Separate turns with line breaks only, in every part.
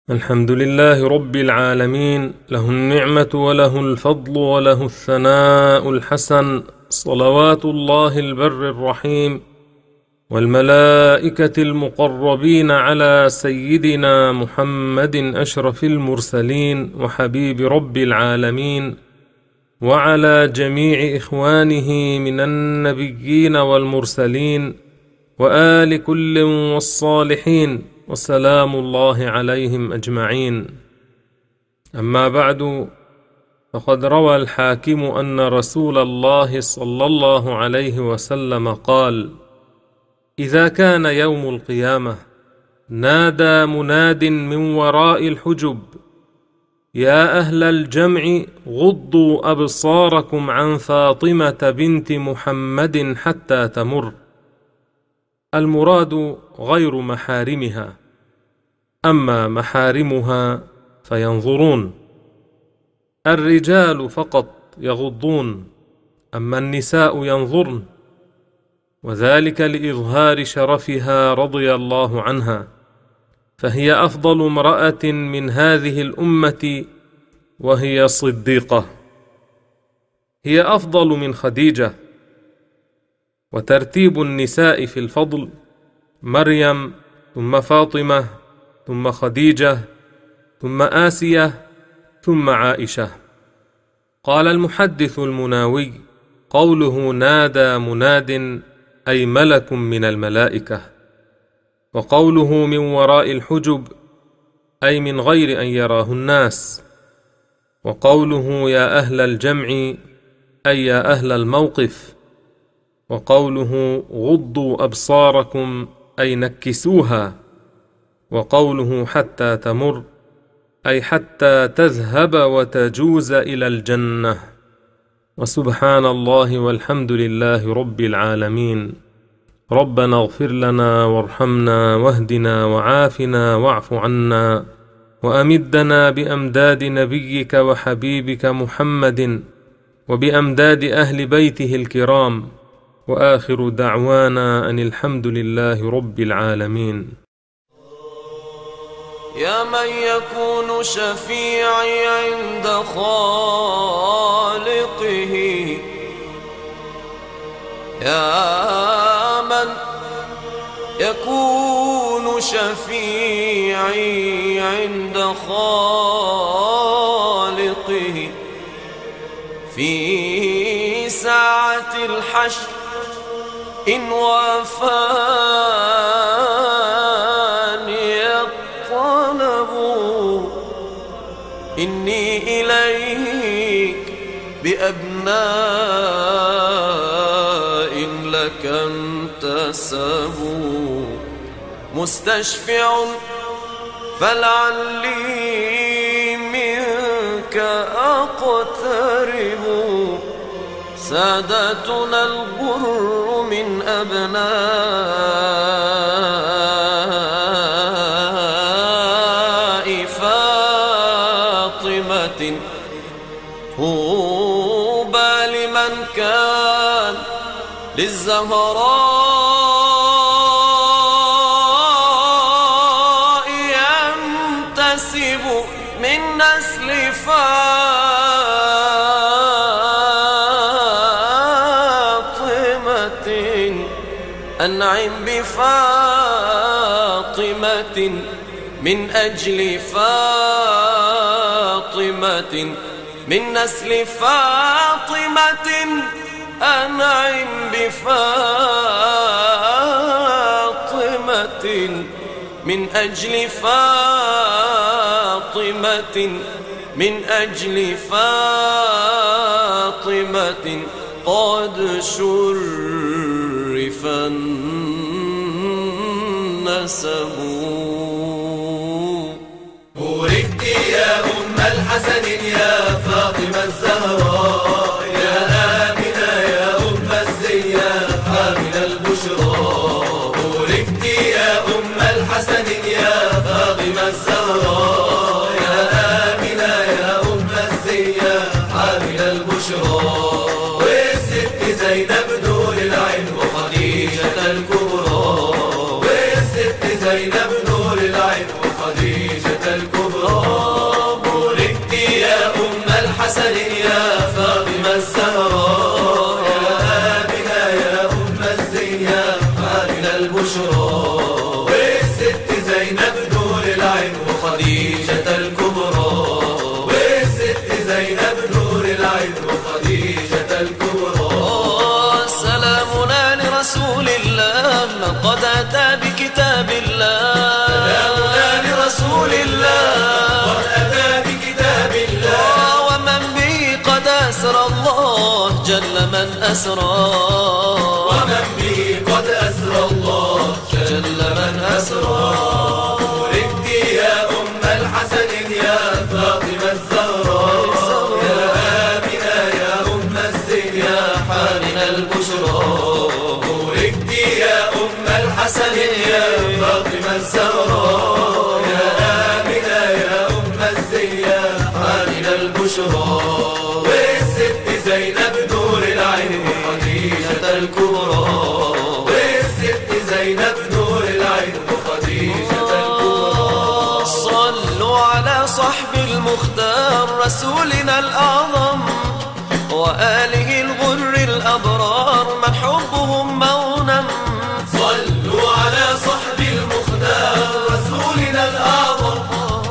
الحمد لله رب العالمين له النعمة وله الفضل وله الثناء الحسن صلوات الله البر الرحيم والملائكة المقربين على سيدنا محمد أشرف المرسلين وحبيب رب العالمين وعلى جميع إخوانه من النبيين والمرسلين وآل كل والصالحين وسلام الله عليهم اجمعين اما بعد فقد روى الحاكم ان رسول الله صلى الله عليه وسلم قال اذا كان يوم القيامه نادى مناد من وراء الحجب يا اهل الجمع غضوا ابصاركم عن فاطمه بنت محمد حتى تمر المراد غير محارمها اما محارمها فينظرون الرجال فقط يغضون اما النساء ينظرن وذلك لاظهار شرفها رضي الله عنها فهي افضل امراه من هذه الامه وهي صديقه هي افضل من خديجه وترتيب النساء في الفضل مريم ثم فاطمه ثم خديجه ثم اسيه ثم عائشه قال المحدث المناوي قوله نادى مناد اي ملك من الملائكه وقوله من وراء الحجب اي من غير ان يراه الناس وقوله يا اهل الجمع اي يا اهل الموقف وقوله غضوا ابصاركم اي نكسوها وقوله حتى تمر اي حتى تذهب وتجوز الى الجنه وسبحان الله والحمد لله رب العالمين ربنا اغفر لنا وارحمنا واهدنا وعافنا واعف عنا وامدنا بامداد نبيك وحبيبك محمد وبامداد اهل بيته الكرام واخر دعوانا ان الحمد لله رب العالمين
يا من يكون شفيعي عند خالقه يا من يكون شفيعي عند خالقه في ساعة الحشر إن وافاني الطلب إني إليك بأبناء لك انتسبوا مستشفع فلعلي منك أقترب ساداتنا الغر من أبناء فاطمة طوبى لمن كان للزهراء ينتسب من نسل فاطمة أنعم بفاطمة من أجل فاطمة من نسل فاطمة أنعم بفاطمة من أجل فاطمة من أجل فاطمة قد شرف النسب
بوركت يا أم الحسن يا فاطمة الزهراء يا آمنة يا أم الزيات حامل البشرى بوركت يا أم الحسن يا فاطمة الزهراء يا آمنة يا أم الزيات حامل البشرى والست زينب دور العلم وخديجة الكبرى والست زينب الحسن يا فاطمة الزهراء يا آمنة يا أم الزينة حامل البشرى والست زينب نور العين وخديجة الكبرى والست زينب نور العين وخديجة الكبرى
سلامنا لرسول الله قد أتى بكتاب الله
سلامنا لرسول الله قد أتى بكتاب الله
ومن به قد أسرى الله جل من أسرى
ومن به قد أسرى الله
جل من أسرى
ولدتي يا أم الحسن يا فاطمة الزهراء يا آمنة يا أم الزين يا حامل البشرى ولدتي يا أم الحسن يا فاطمة الزهراء يا آمنة يا أم الزين يا حامل البشرى والست زينب نور العين وخديجة الكبرى والست زينب نور العين وخديجة الكبرى
صلوا على صحب المختار رسولنا الأعظم وآله الغر الأبرار من حبهم مونم
صلوا على صحب المختار رسولنا الأعظم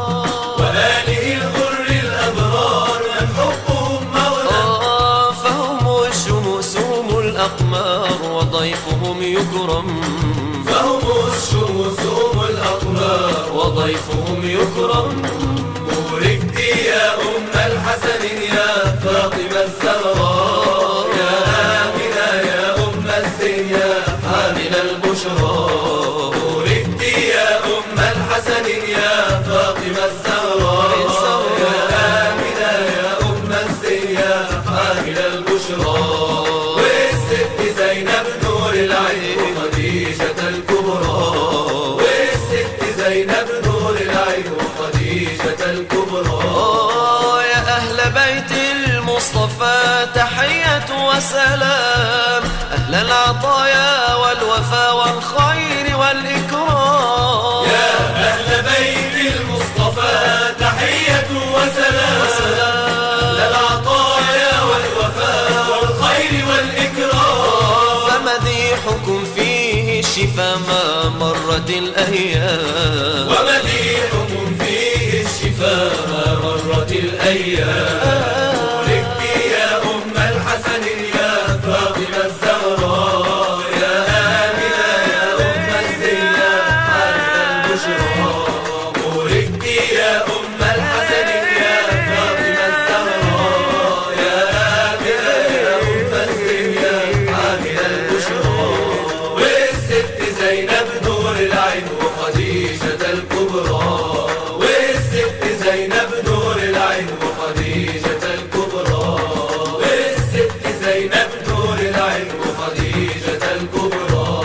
وآله الغر الأبرار من حبهم مولى
آه، فهم الشموس هم الأقمار وضيفهم يكرم
فهم الشموس هم الأقمار
وضيفهم يكرم
بوركتي يا أم الحسن يا فاطمة الزهراء يا آمنة يا أم الزين يا حامل البشرى بوركتي يا أم الحسن يا فاطمة الزهراء يا آمنة يا أم الزين يا حامل البشرى والست زينب نور العين وخديجة الكبرى والست زينب نور العين وخديجة الكبرى
آه، يا أهل بيت المصطفى تحية وسلام أهل العطايا والوفا والخير والإكرام
يا أهل بيت المصطفى تحية وسلام للعطايا والوفاء والخير والإكرام
فمديحكم فيه الشفا ما مرت الأيام
ومديحكم فيه الشفاء ما مرت الأيام ولدتي يا أم الحسن يا فاطمة الزهراء يا آمنة يا أم الزينة حامل البشرى ولدتي يا أم الحسن يا فاطمة الزهراء يا آمنة يا أم الزينة حامل البشرى والست زينب نور العين وخديجة الكبرى والست زينب نور العين وخديجة الكبرى والست زينب نور العين وخديجة الكبرى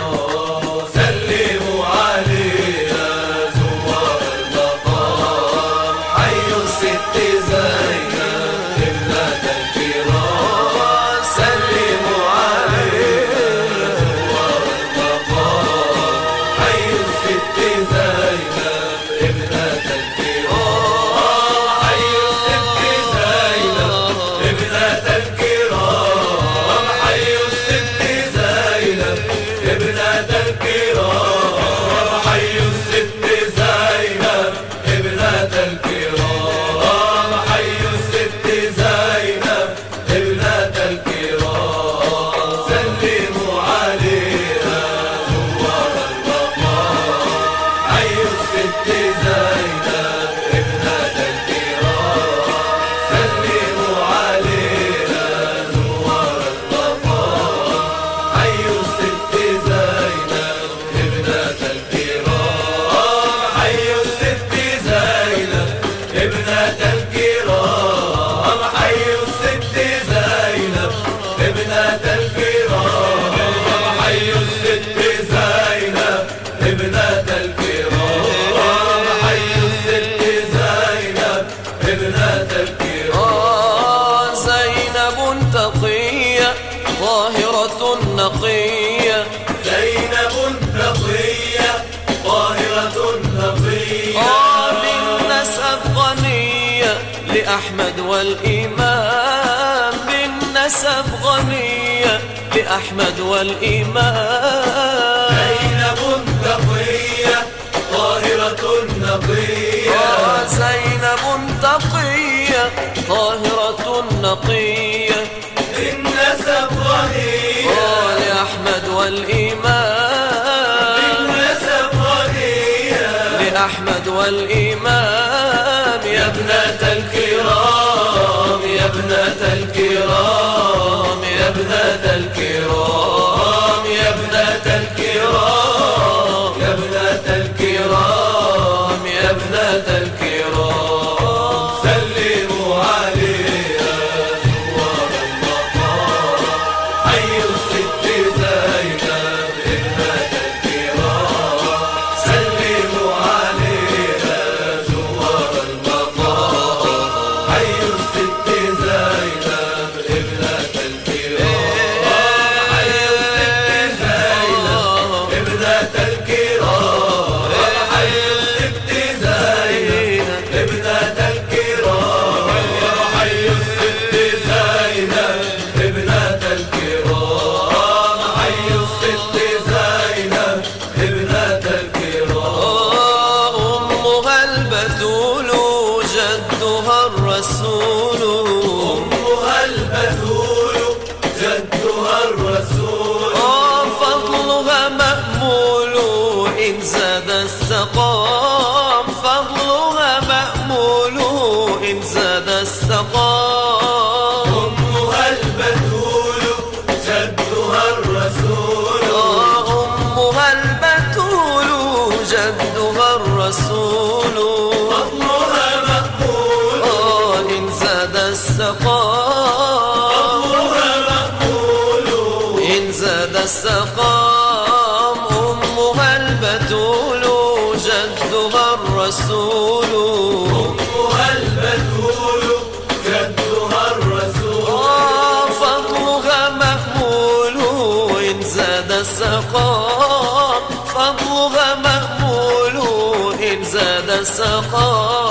سلموا عليها زوار المقام حي الست زينب ابنة الكرام سلموا عليها زوار المقام حي الست زينب ابنة الكرام حي الست زينب ابنة الكرام حي الست زينب ابنة الكرام حي الست زينب ابنة الكرام حي الست زينب ابنة الكرام سلموا عليها زوار المقام حي الست زينب ابنة الكرام سلموا عليها زوار المقام حي الست زينب ابنة الكرام حي الست زينب ابنة الكرام حي الست زينب ابنة الكرام حي الست زينب ابنة الكرام حي الست زينب ابنة الكرام
آه زينب تقية ظاهرة نقية
زينب نقية طاهرة نقية
آه بالنسب غنية لأحمد والإمام بالنسب غنية لأحمد والإمام
زينب تقية طاهرة نقية
آه، زينب تقية طاهرة نقية
بالنسب غنية
آه، لأحمد والإمام
بالنسب غنية
لأحمد والإمام
يا
يا ابن
ابنة الكرام يا ابنة الكرام يا ابنة الكرام يا ابنة الكرام يا ابنة الكرام يا ابنة الكرام سلموا عليها زوار المقام حي الست زينب ابنة الكرام سلموا عليها زوار المقام حي الست زينب ابنة الكرام حي الست زينب ابنة الكرام حي الست زينب ابنة الكرام حي الست زينب ابنة الكرام حي الست زينب ابنة الكرام
أمها البتول جدها الرسول
أمها البتول جدها الرسول
آه، فضلها مأمول إن زاد السقام فضلها مأمول إن زاد السقام
أمها البتول جدها الرسول
آه، أمها البتول جدها الرسول
فضلها مقبول
آه، إن زاد السقام
فضلها مقبول
إن زاد السقام أمها البتول جدها الرسول
أمها البتول جدها الرسول
آه، فضلها مأمول إن زاد السقام فضلها مأمول إن زاد السقام